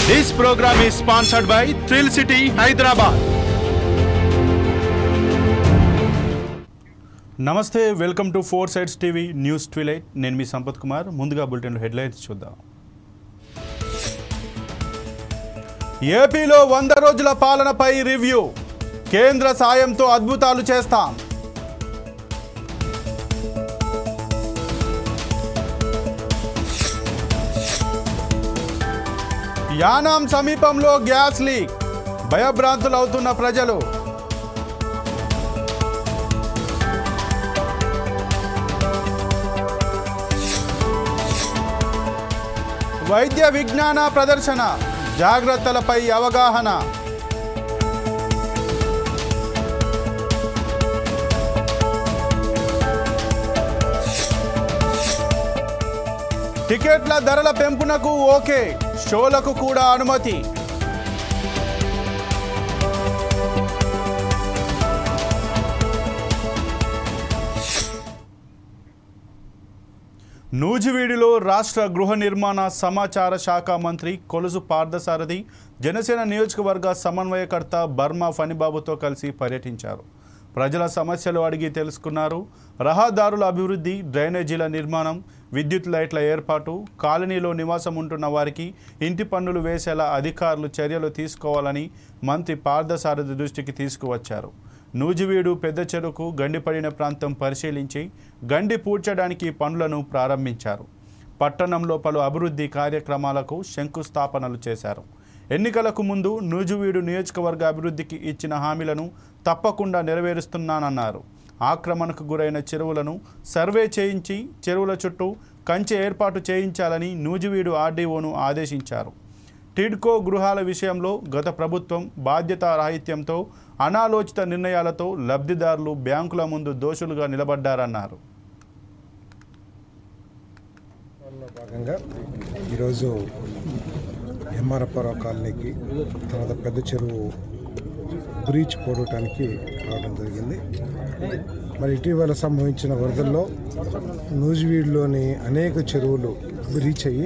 This program is sponsored by Thrill City, Hyderabad. నమస్తే welcome to Four Sides TV news twilight నేను మీ సంపత్ కుమార్ ముందుగా బులెటిన్లో హెడ్లైన్స్ చూద్దాం ఏపీలో వంద రోజుల పాలనపై రివ్యూ కేంద్ర సాయంతో అద్భుతాలు చేస్తాం యానాం సమీపంలో గ్యాస్ లీక్ భయభ్రాంతులవుతున్న ప్రజలు వైద్య విజ్ఞాన ప్రదర్శన జాగ్రత్తలపై అవగాహన టికెట్ల ధరల పెంపునకు ఓకే షోలకు కూడా అనుమతి నూజివీడిలో రాష్ట్ర గృహ నిర్మాణ సమాచార శాఖ మంత్రి కొలుసు పార్థసారథి జనసేన నియోజకవర్గ సమన్వయకర్త బర్మా ఫణిబాబుతో కలిసి పర్యటించారు ప్రజల సమస్యలు అడిగి తెలుసుకున్నారు రహదారుల అభివృద్ధి డ్రైనేజీల నిర్మాణం విద్యుత్ లైట్ల ఏర్పాటు కాలనీలో నివాసం ఉంటున్న వారికి ఇంటి పన్నులు వేసేలా అధికారులు చర్యలు తీసుకోవాలని మంత్రి పార్థసారథి దృష్టికి తీసుకువచ్చారు నూజివీడు పెద్ద చెరుకు గండిపడిన ప్రాంతం పరిశీలించి గండి పూడ్చడానికి పనులను ప్రారంభించారు పట్టణంలో పలు అభివృద్ధి కార్యక్రమాలకు శంకుస్థాపనలు చేశారు ఎన్నికలకు ముందు నూజివీడు నియోజకవర్గ అభివృద్ధికి ఇచ్చిన హామీలను తప్పకుండా నెరవేరుస్తున్నానన్నారు ఆక్రమణకు గురైన చెరువులను సర్వే చేయించి చెరువుల చుట్టూ కంచె ఏర్పాటు చేయించాలని నూజివీడు ఆర్డీఓను ఆదేశించారు టిడ్కో గృహాల విషయంలో గత ప్రభుత్వం బాధ్యతారాహిత్యంతో అనాలోచిత నిర్ణయాలతో లబ్ధిదారులు బ్యాంకుల ముందు దోషులుగా నిలబడ్డారన్నారు లో భాగంగా ఈరోజు ఎంఆర్ఎఫ్ఆర్ఓ కాలనీకి తర్వాత పెద్ద చెరువు బ్రీచ్ పోవటానికి రావడం జరిగింది మరి ఇటీవల సంభవించిన వరదల్లో నూజివీడులోని అనేక చెరువులు బ్రీచ్ అయ్యి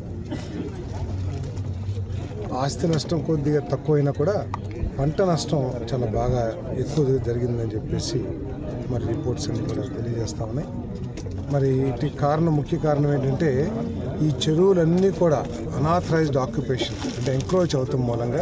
ఆస్తి నష్టం కొద్దిగా తక్కువైనా కూడా పంట నష్టం చాలా బాగా ఎక్కువ జరిగిందని చెప్పేసి మరి రిపోర్ట్స్ అన్ని కూడా తెలియజేస్తా ఉన్నాయి మరి వీటి కారణం ముఖ్య కారణం ఏంటంటే ఈ చెరువులన్నీ కూడా అనాథరైజ్డ్ ఆక్యుపేషన్ అంటే ఎంక్రోచ్ అవుతాం మూలంగా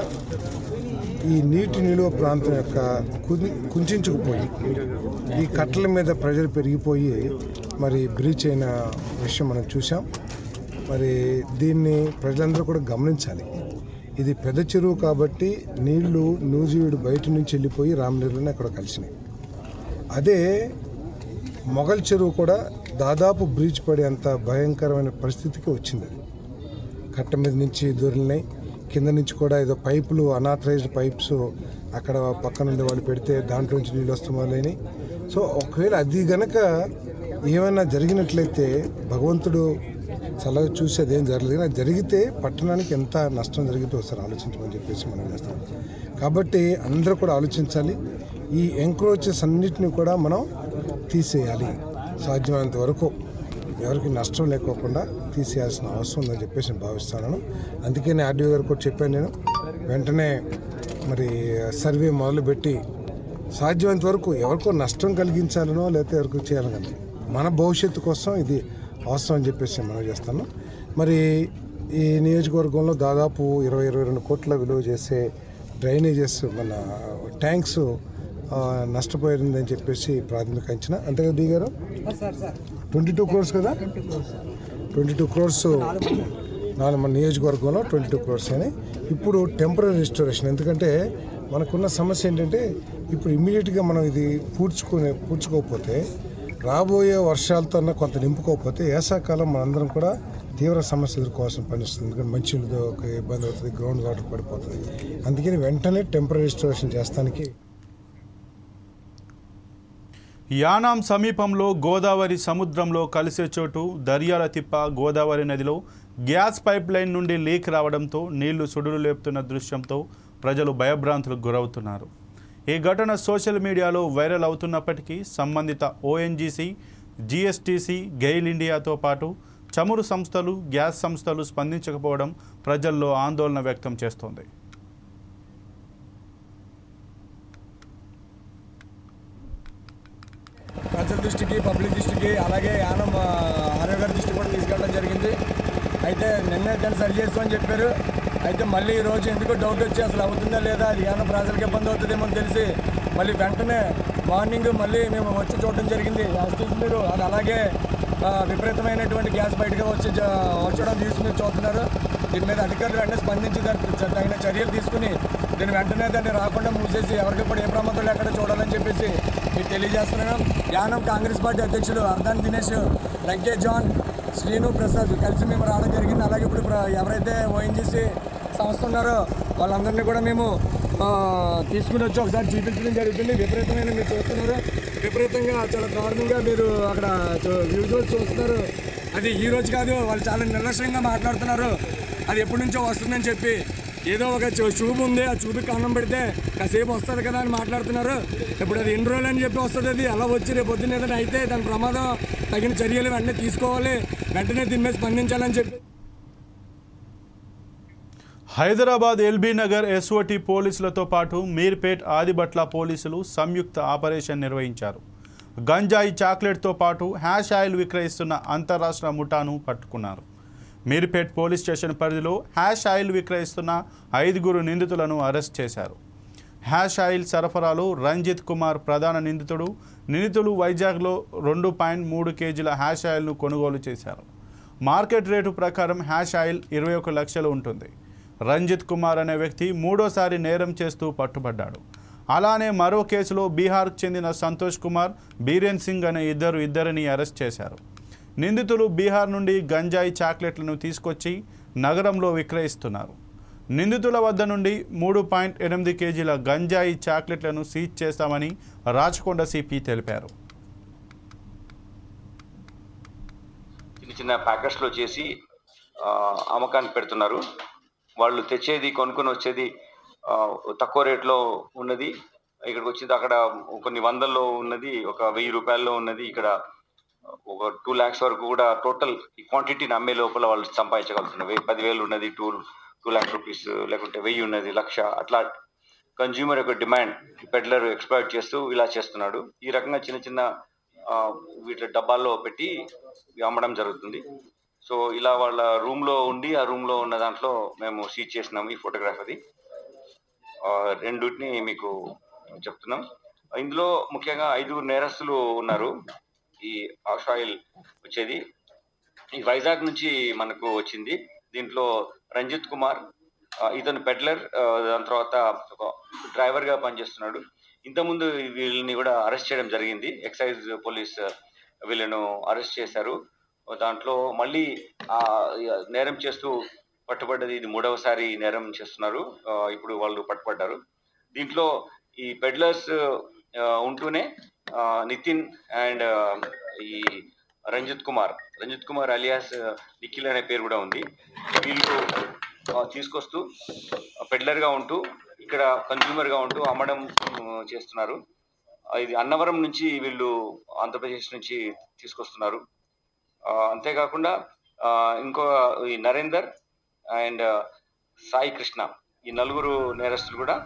ఈ నీటి నిలువ ప్రాంతం యొక్క కుది కుంచుకుపోయి ఈ కట్టల మీద ప్రెజర్ పెరిగిపోయి మరి బ్రీచ్ అయిన విషయం మనం చూసాం మరి దీన్ని ప్రజలందరూ కూడా గమనించాలి ఇది పెద్ద చెరువు కాబట్టి నీళ్లు నూజివీడు బయట నుంచి వెళ్ళిపోయి రామనీరులోనే అక్కడ కలిసినాయి అదే మొగల్ చెరువు కూడా దాదాపు బ్రీచ్ పడేంత భయంకరమైన పరిస్థితికి వచ్చింది అది కట్ట మీద నుంచి దూరినాయి కింద నుంచి కూడా ఏదో పైపులు అనాథరైజ్డ్ పైప్స్ అక్కడ పక్కన ఉండే వాళ్ళు పెడితే దాంట్లో నుంచి నీళ్ళు వస్తామని సో ఒకవేళ అది గనక ఏమైనా జరిగినట్లయితే భగవంతుడు చల్లగా చూసి అదేం జరగలేదు కానీ అది జరిగితే పట్టణానికి ఎంత నష్టం జరిగితే ఒకసారి ఆలోచించమని చెప్పేసి మనం చేస్తాం కాబట్టి అందరూ కూడా ఆలోచించాలి ఈ ఎంక్రోచెస్ అన్నిటిని కూడా మనం తీసేయాలి సాధ్యమైనంత వరకు ఎవరికి నష్టం లేకోకుండా తీసేయాల్సిన అవసరం ఉందని చెప్పేసి నేను భావిస్తున్నాను అందుకే నేను ఆర్డీఓ గారికి కూడా చెప్పాను నేను వెంటనే మరి సర్వే మొదలుపెట్టి సాధ్యమైనంత వరకు ఎవరికో నష్టం కలిగించాలనో లేకపోతే ఎవరికో చేయాలని మన భవిష్యత్తు కోసం ఇది అవసరం అని చెప్పేసి మనం చేస్తాను మరి ఈ నియోజకవర్గంలో దాదాపు ఇరవై ఇరవై రెండు కోట్ల విలువ చేసే డ్రైనేజెస్ మన ట్యాంక్స్ ఆ, నష్టపోయిందని చెప్పేసి ప్రాథమిక అంచనా అంతే కదా డి గారు ట్వంటీ టూ క్రోర్స్ కదా ట్వంటీ టూ క్రోర్స్ నాలుగు మన నియోజకవర్గంలో ట్వంటీ టూ క్రోర్స్ అని ఇప్పుడు టెంపరీ రిస్టోరేషన్ ఎందుకంటే మనకున్న సమస్య ఏంటంటే ఇప్పుడు ఇమ్మీడియట్గా మనం ఇది పూడ్చుకునే పూడ్చుకోకపోతే రాబోయే వర్షాలతో అన్న కొంత నింపుకోకపోతే వేసాకాలం మనందరం కూడా తీవ్ర సమస్య ఎదుర్కోవాల్సిన పని వస్తుంది ఎందుకంటే మంచినీళ్ళతో ఒక ఇబ్బంది అవుతుంది గ్రౌండ్ వాటర్ పడిపోతుంది అందుకని వెంటనే టెంపరీ రిస్టోరేషన్ చేస్తానికి యానాం సమీపంలో గోదావరి సముద్రంలో కలిసే చోటు దర్యాల తిప్ప గోదావరి నదిలో గ్యాస్ పైప్ లైన్ నుండి లీక్ రావడంతో నీళ్లు సుడులు లేపుతున్న దృశ్యంతో ప్రజలు భయభ్రాంతులకు గురవుతున్నారు ఈ ఘటన సోషల్ మీడియాలో వైరల్ అవుతున్నప్పటికీ సంబంధిత ఓఎన్జీసీ జీఎస్టీసీ గెయిల్ ఇండియాతో పాటు చమురు సంస్థలు గ్యాస్ సంస్థలు స్పందించకపోవడం ప్రజల్లో ఆందోళన వ్యక్తం చేస్తోంది ప్రజల దృష్టికి పబ్లిక్ దృష్టికి అలాగే యానం ఆ, ఆర్యో గారి దృష్టికి కూడా తీసుకెళ్ళడం జరిగింది అయితే నిన్నే దాన్ని సరి చేస్తామని చెప్పారు అయితే మళ్ళీ ఈ రోజు ఎందుకో డౌట్ వచ్చి అసలు అవుతుందా లేదా అది యానం ప్రజలకు ఇబ్బంది అవుతుందేమో అని తెలిసి మళ్ళీ వెంటనే మార్నింగ్ మళ్ళీ మేము వచ్చి చూడడం జరిగింది యాస్టీస్ మీరు అది అలాగే ఆ, విపరీతమైనటువంటి గ్యాస్ బయటకు వచ్చి జ- వచ్చడం చూసి మీరు చూస్తున్నారు దీని మీద అధికారులు వెంటనే స్పందించి దానికి చ- తగిన చర్యలు తీసుకుని దీన్ని వెంటనే దాన్ని రాకుండా మూసేసి ఎవరికి కూడా ఏ ప్రమాదం లేకుండా చూడాలని చెప్పేసి మీకు తెలియజేస్తున్నాను యానం కాంగ్రెస్ పార్టీ అధ్యక్షులు అర్ధాన్ దినేష్ లంకే జాన్ శ్రీను ప్రసాద్ కలిసి మేము రావడం జరిగింది అలాగే ఇప్పుడు ప్ర- ఎవరైతే ఓఎన్జీసీ సంస్థ ఉన్నారో వాళ్ళందరినీ కూడా మేము ఆ, తీసుకుని వచ్చి ఒకసారి చూపించడం జరుగుతుంది విపరీతమైన మీరు చూస్తున్నారు విపరీతంగా చాలా దారుణంగా మీరు అక్కడ విజువల్స్ చూస్తున్నారు అది ఈ రోజు కాదు వాళ్ళు చాలా నిర్లక్ష్యంగా మాట్లాడుతున్నారు అది ఎప్పటి నుంచో వస్తుందని చెప్పి ఏదో ఒక చూ- చూపు ఉంది ఆ చూపుకి అన్నం పెడితే కాసేపు వస్తుంది కదా అని మాట్లాడుతున్నారు ఇప్పుడు అది ఎన్ని రోజులు అని చెప్పి వస్తుంది అది అలా వచ్చి రేపు పొద్దున్న ఏదైనా అయితే దాని ప్రమాదం తగిన చర్యలు వెంటనే తీసుకోవాలి వెంటనే దీని మీద స్పందించాలని చెప్పి హైదరాబాద్ ఎల్బీ నగర్ ఎస్ఓటి పోలీసులతో పాటు మీర్పేట్ ఆదిబట్ల పోలీసులు సంయుక్త ఆపరేషన్ నిర్వహించారు గంజాయి చాక్లెట్తో పాటు హ్యాష్ ఆయిల్ విక్రయిస్తున్న అంతరాష్ట్ర ముఠాను పట్టుకున్నారు మీర్పేట్ పోలీస్ స్టేషన్ పరిధిలో హ్యాష్ ఆయిల్ విక్రయిస్తున్న ఐదుగురు నిందితులను అరెస్ట్ చేశారు హ్యాష్ ఆయిల్ సరఫరాలో రంజిత్ కుమార్ ప్రధాన నిందితుడు నిందితులు వైజాగ్లో రెండు పాయింట్ మూడు కేజీల హ్యాష్ ఆయిల్ను కొనుగోలు చేశారు మార్కెట్ రేటు ప్రకారం హ్యాష్ ఆయిల్ ఇరవై ఒక లక్షలు ఉంటుంది రంజిత్ కుమార్ అనే వ్యక్తి మూడోసారి నేరం చేస్తూ పట్టుబడ్డాడు అలానే మరో కేసులో బీహార్కు చెందిన సంతోష్ కుమార్ బీరేన్ సింగ్ అనే ఇద్దరు ఇద్దరిని అరెస్ట్ చేశారు నిందితులు బీహార్ నుండి గంజాయి చాక్లెట్లను తీసుకొచ్చి నగరంలో విక్రయిస్తున్నారు నిందితుల వద్ద నుండి మూడు పాయింట్ ఎనిమిది కేజీల గంజాయి చాక్లెట్లను సీజ్ చేస్తామని రాచకొండ సిపి తెలిపారు చిన్న చిన్న ప్యాకెట్స్లో చేసి ఆ, అమ్మకానికి పెడుతున్నారు వాళ్ళు తెచ్చేది కొనుక్కొని వచ్చేది ఆ, తక్కువ రేట్లో ఉన్నది ఇక్కడికి వచ్చింది అక్కడ కొన్ని వందల్లో ఉన్నది ఒక వెయ్యి రూపాయల్లో ఉన్నది ఇక్కడ ఒక టూ ల్యాక్స్ వరకు కూడా టోటల్ ఈ క్వాంటిటీని అమ్మే లోపల వాళ్ళు సంపాదించగలుగుతున్నారు వెయ్యి పదివేలు ఉన్నది టూ టూ ల్యాక్ రూపీస్ లేకుంటే వెయ్యి ఉన్నది లక్ష అట్లా కన్జ్యూమర్ యొక్క డిమాండ్ పెడ్లర్ ఎక్స్ప్లాయిట్ చేస్తూ ఇలా చేస్తున్నాడు ఈ రకంగా చిన్న చిన్న ఆ, వీటి డబ్బాల్లో పెట్టి అమ్మడం జరుగుతుంది సో ఇలా వాళ్ళ రూమ్ లో ఉండి ఆ రూమ్ లో ఉన్న దాంట్లో మేము సీజ్ చేసినాము ఈ ఫోటోగ్రాఫ్ అది ఆ, రెండుటిని మీకు చెప్తున్నాం ఇందులో ముఖ్యంగా ఐదుగురు నేరస్తులు ఉన్నారు ఈ ఆష్ ఆయిల్ వచ్చేది ఈ వైజాగ్ నుంచి మనకు వచ్చింది దీంట్లో రంజిత్ కుమార్ ఆ, ఇతను పెడ్లర్ ఆ, దాని తర్వాత ఒక డ్రైవర్ గా పనిచేస్తున్నాడు ఇంతకుముందు వీళ్ళని కూడా అరెస్ట్ చేయడం జరిగింది ఎక్సైజ్ పోలీస్ వీళ్ళను అరెస్ట్ చేశారు దాంట్లో మళ్ళీ ఆ నేరం చేస్తూ పట్టుబడ్డది ఇది మూడవసారి నేరం చేస్తున్నారు ఆ, ఇప్పుడు వాళ్ళు పట్టుబడ్డారు దీంట్లో ఈ పెడ్లర్స్ ఉంటూనే ఆ, నితిన్ అండ్ ఈ రంజిత్ కుమార్ రంజిత్ కుమార్ అలియాస్ నిఖిల్ అనే పేరు కూడా ఉంది వీళ్ళు ఆ, తీసుకొస్తూ పెడ్లర్ గా ఉంటూ ఇక్కడ కన్జ్యూమర్ గా ఉంటూ అమ్మడం ఆ, చేస్తున్నారు ఆ, ఇది అన్నవరం నుంచి వీళ్ళు ఆంధ్రప్రదేశ్ నుంచి తీసుకొస్తున్నారు ఆ, అంతేకాకుండా ఆ, ఇంకో ఈ నరేందర్ అండ్ సాయి కృష్ణ ఈ నలుగురు నేరస్తులు కూడా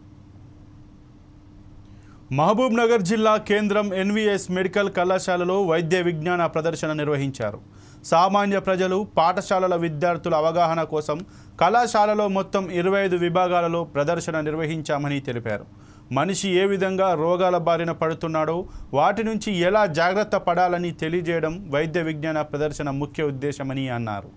మహబూబ్ నగర్ జిల్లా కేంద్రం ఎన్విఎస్ మెడికల్ కళాశాలలో వైద్య విజ్ఞాన ప్రదర్శన నిర్వహించారు సామాన్య ప్రజలు పాఠశాలల విద్యార్థుల అవగాహన కోసం కళాశాలలో మొత్తం ఇరవై ఐదు విభాగాలలో ప్రదర్శన నిర్వహించామని తెలిపారు మనిషి ఏ విధంగా రోగాల బారిన పడుతున్నాడో వాటి నుంచి ఎలా జాగ్రత్త పడాలని తెలియజేయడం వైద్య విజ్ఞాన ప్రదర్శన ముఖ్య ఉద్దేశమని అన్నారు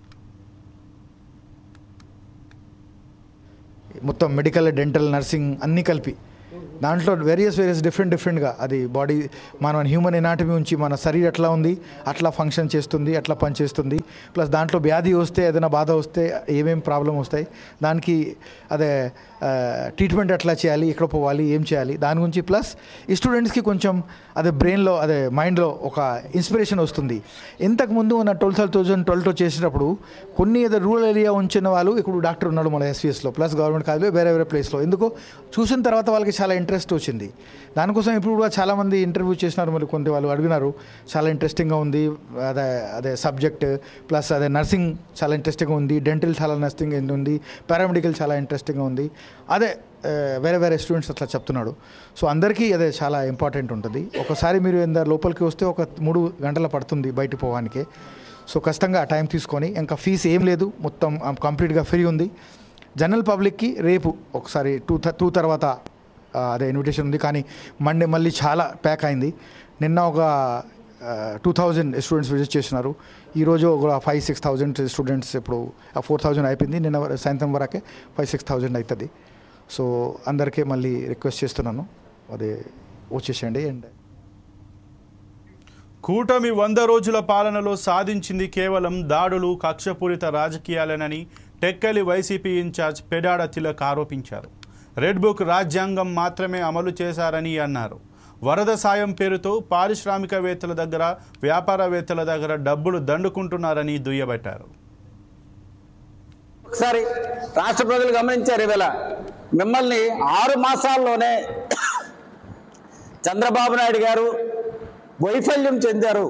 మొత్తం మెడికల్ డెంటల్ నర్సింగ్ అన్నీ కలిపి దాంట్లో వేరియస్ వేరియస్ డిఫరెంట్ డిఫరెంట్గా అది బాడీ మన హ్యూమన్ ఎనాటమీ ఉంచి మన శరీరం ఎట్లా ఉంది అట్లా ఫంక్షన్ చేస్తుంది అట్లా పనిచేస్తుంది ప్లస్ దాంట్లో వ్యాధి వస్తే ఏదైనా బాధ వస్తే ఏమేమి ప్రాబ్లం వస్తాయి దానికి అదే ట్రీట్మెంట్ ఎట్లా చేయాలి ఎక్కడ పోవాలి ఏం చేయాలి దాని గురించి ప్లస్ ఈ స్టూడెంట్స్కి కొంచెం అదే బ్రెయిన్లో అదే మైండ్లో ఒక ఇన్స్పిరేషన్ వస్తుంది ఇంతకుముందు ఉన్న ట్వెల్వ్ థౌజండ్ ట్వెల్వ్లో చేసేటప్పుడు కొన్ని ఏదో రూరల్ ఏరియా ఉంచిన వాళ్ళు ఇప్పుడు డాక్టర్ ఉన్నాడు మన ఎస్వీఎస్లో ప్లస్ గవర్నమెంట్ కాదు వేరే వేరే ప్లేస్లో ఎందుకు చూసిన తర్వాత వాళ్ళకి చాలా ఇంట్రెస్ట్ ఇంట్రెస్ట్ వచ్చింది దానికోసం ఇప్పుడు కూడా చాలామంది ఇంటర్వ్యూ చేసినారు మరి కొంత వాళ్ళు అడిగినారు చాలా ఇంట్రెస్టింగ్గా ఉంది అదే అదే సబ్జెక్ట్ ప్లస్ అదే నర్సింగ్ చాలా ఇంట్రెస్టింగ్గా ఉంది డెంటల్ చాలా నర్సింగ్ ఉంది పారామెడికల్ చాలా ఇంట్రెస్టింగ్గా ఉంది అదే ఆ, వేరే వేరే స్టూడెంట్స్ అట్లా చెప్తున్నాడు సో అందరికీ అదే చాలా ఇంపార్టెంట్ ఉంటుంది ఒకసారి మీరు ఎంత లోపలికి వస్తే ఒక మూడు గంటల పడుతుంది బయట పోవడానికి సో ఖచ్చితంగా ఆ టైం తీసుకొని ఇంకా ఫీజు ఏం లేదు మొత్తం కంప్లీట్గా ఫ్రీ ఉంది జనరల్ పబ్లిక్కి రేపు ఒకసారి టూ టూ తర్వాత ఆ, అదే ఇన్విటేషన్ ఉంది కానీ మండే మళ్ళీ చాలా ప్యాక్ అయింది నిన్న ఒక టూ థౌజండ్ స్టూడెంట్స్ విజిట్ చేసినారు ఈరోజు ఒక ఫైవ్ సిక్స్ థౌజండ్ స్టూడెంట్స్ ఇప్పుడు ఫోర్ థౌజండ్ అయిపోయింది నిన్న వర- సాయంత్రం వరకే ఫైవ్ సిక్స్ థౌజండ్ అవుతుంది సో అందరికీ మళ్ళీ రిక్వెస్ట్ చేస్తున్నాను అదే వచ్చేసేయండి అండ్ కూటమి వంద రోజుల పాలనలో సాధించింది కేవలం దాడులు కక్షపూరిత రాజకీయాలేనని టెక్కలి వైసీపీ ఇన్ఛార్జ్ పెడాడ తిలక్ ఆరోపించారు రెడ్ బుక్ రాజ్యాంగం మాత్రమే అమలు చేశారని అన్నారు వరద సాయం పేరుతో పారిశ్రామికవేత్తల దగ్గర వ్యాపారవేత్తల దగ్గర డబ్బులు దండుకుంటున్నారని దుయ్యబట్టారు ఒకసారి రాష్ట్ర ప్రజలు గమనించారు ఇవాళ మిమ్మల్ని ఆరు మాసాల్లోనే చంద్రబాబు నాయుడు గారు వైఫల్యం చెందారు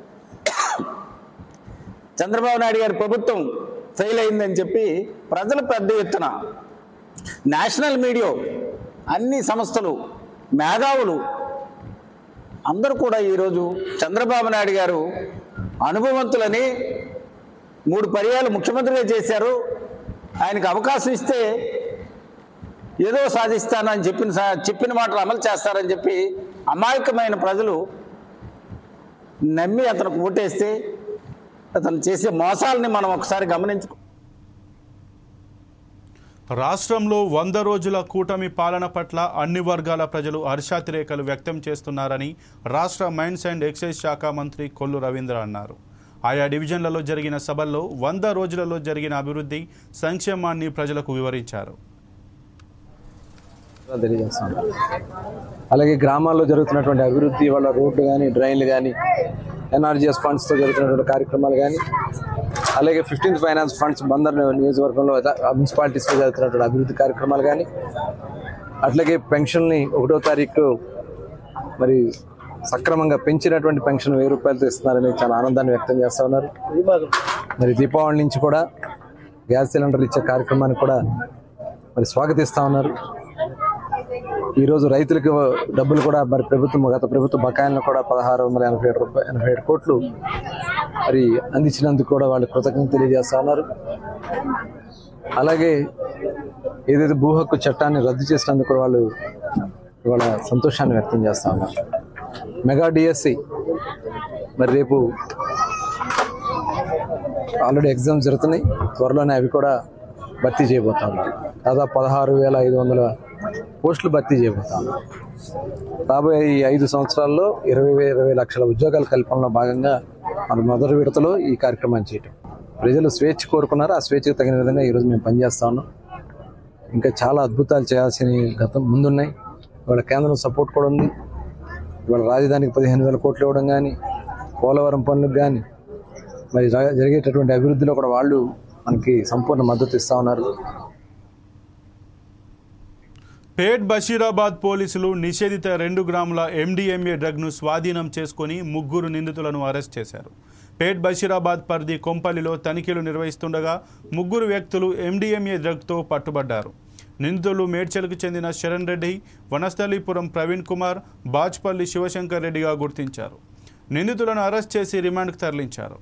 చంద్రబాబు నాయుడు గారి ప్రభుత్వం ఫెయిల్ అయిందని చెప్పి ప్రజలు పెద్ద ఎత్తున నేషనల్ మీడియా అన్ని సంస్థలు మేధావులు అందరూ కూడా ఈరోజు చంద్రబాబు నాయుడు గారు అనుభవంతులని మూడు పర్యాలు ముఖ్యమంత్రిగా చేశారు ఆయనకు అవకాశం ఇస్తే ఏదో సాధిస్తానని చెప్పిన సా- చెప్పిన మాటలు అమలు చేస్తారని చెప్పి అమాయకమైన ప్రజలు నమ్మి అతనికి ఓటేస్తే అతను చేసే మోసాలని మనం ఒకసారి గమనించుకో రాష్ట్రంలో వంద రోజుల కూటమి పాలన పట్ల అన్ని వర్గాల ప్రజలు హర్షాతిరేకలు వ్యక్తం చేస్తున్నారని రాష్ట్ర మైన్స్ అండ్ ఎక్సైజ్ శాఖ మంత్రి కొల్లు రవీంద్ర అన్నారు ఆయా డివిజన్లలో జరిగిన సభల్లో వంద రోజులలో జరిగిన అభివృద్ధి సంక్షేమాన్ని ప్రజలకు వివరించారు తెలియజేస్తాను అలాగే గ్రామాల్లో జరుగుతున్నటువంటి అభివృద్ధి వాళ్ళ రోడ్లు కానీ డ్రైన్లు కానీ ఎన్ఆర్జిఎస్ ఫండ్స్తో జరుగుతున్నటువంటి కార్యక్రమాలు కానీ అలాగే ఫిఫ్టీన్త్ ఫైనాన్స్ ఫండ్స్ బందర్ నియోజకవర్గంలో మున్సిపాలిటీస్లో జరుగుతున్నటువంటి అభివృద్ధి కార్యక్రమాలు కానీ అట్లాగే పెన్షన్ని ఒకటో తారీఖు మరి సక్రమంగా పెంచినటువంటి పెన్షన్ వెయ్యి రూపాయలతో ఇస్తున్నారని చాలా ఆనందాన్ని వ్యక్తం చేస్తా ఉన్నారు మరి దీపావళి నుంచి కూడా గ్యాస్ సిలిండర్ ఇచ్చే కార్యక్రమాన్ని కూడా మరి స్వాగతిస్తా ఉన్నారు ఈరోజు రైతులకు డబ్బులు కూడా మరి ప్రభుత్వం గత ప్రభుత్వ బకాయిలను కూడా పదహారు వందల ఎనభై ఏడు రూపాయలు ఎనభై ఏడు కోట్లు మరి అందించినందుకు కూడా వాళ్ళు కృతజ్ఞత తెలియజేస్తా ఉన్నారు అలాగే ఏదైతే భూ హక్కు చట్టాన్ని రద్దు చేసినందుకు కూడా వాళ్ళు ఇవాళ సంతోషాన్ని వ్యక్తం చేస్తా ఉన్నారు మెగా డిఎస్సి మరి రేపు ఆల్రెడీ ఎగ్జామ్స్ జరుగుతున్నాయి త్వరలోనే అవి కూడా భర్తీ చేయబోతా ఉన్నారు దాదాపు పదహారు వేల ఐదు వందల పోస్టులు భర్తీ చేయబోతా ఉన్నారు రాబోయే ఈ ఐదు సంవత్సరాల్లో ఇరవై వే- ఇరవై లక్షల ఉద్యోగాల కల్పనలో భాగంగా మన మొదటి విడతలో ఈ కార్యక్రమాన్ని చేయటం ప్రజలు స్వేచ్ఛ కోరుకున్నారు ఆ స్వేచ్ఛకు తగిన విధంగా ఈరోజు మేము పనిచేస్తా ఉన్నాం ఇంకా చాలా అద్భుతాలు చేయాల్సిన గతం ముందున్నాయి ఇవాళ కేంద్రం సపోర్ట్ కూడా ఉంది ఇవాళ రాజధానికి పదిహేను వేల కోట్లు ఇవ్వడం కానీ పోలవరం పనులకు కానీ మరి జ- జరిగేటటువంటి అభివృద్ధిలో కూడా వాళ్ళు మనకి సంపూర్ణ మద్దతు ఇస్తా ఉన్నారు పేట్ బషీరాబాద్ పోలీసులు నిషేధిత రెండు గ్రాముల ఎండిఎంఏ డ్రగ్ను స్వాధీనం చేసుకుని ముగ్గురు నిందితులను అరెస్ట్ చేశారు పేట్ బషీరాబాద్ పరిధి కొంపల్లిలో తనిఖీలు నిర్వహిస్తుండగా ముగ్గురు వ్యక్తులు ఎండిఎంఏ డ్రగ్తో పట్టుబడ్డారు నిందితులు మేడ్చల్కు చెందిన శరణ్ రెడ్డి వనస్థలీపురం ప్రవీణ్ కుమార్ బాజ్పల్లి శివశంకర్ రెడ్డిగా గుర్తించారు నిందితులను అరెస్ట్ చేసి రిమాండ్కు తరలించారు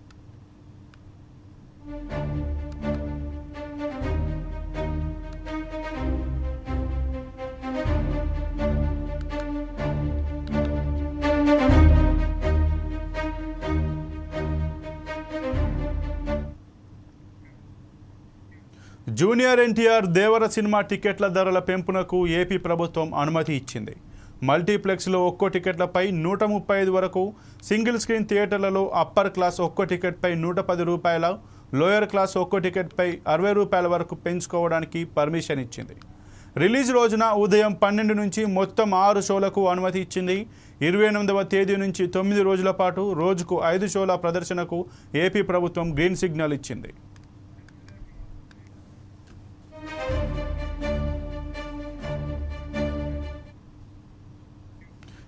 జూనియర్ ఎన్టీఆర్ దేవర సినిమా టికెట్ల ధరల పెంపునకు ఏపీ ప్రభుత్వం అనుమతి ఇచ్చింది మల్టీప్లెక్స్లో ఒక్కో టికెట్లపై నూట ముప్పై ఐదు వరకు సింగిల్ స్క్రీన్ థియేటర్లలో అప్పర్ క్లాస్ ఒక్కో టికెట్పై నూట పది రూపాయల లోయర్ క్లాస్ ఒక్కో టికెట్పై అరవై రూపాయల వరకు పెంచుకోవడానికి పర్మిషన్ ఇచ్చింది రిలీజ్ రోజున ఉదయం పన్నెండు నుంచి మొత్తం ఆరు షోలకు అనుమతి ఇచ్చింది ఇరవై ఎనిమిదవ తేదీ నుంచి తొమ్మిది రోజుల పాటు రోజుకు ఐదు షోల ప్రదర్శనకు ఏపీ ప్రభుత్వం గ్రీన్ సిగ్నల్ ఇచ్చింది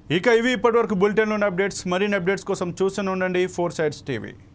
ఇక ఇవి ఇప్పటివరకు బులెటిన్లోని అప్డేట్స్ మరిన్ని అప్డేట్స్ కోసం చూస్తూనే ఉండండి ఫోర్ సైడ్స్ టీవీ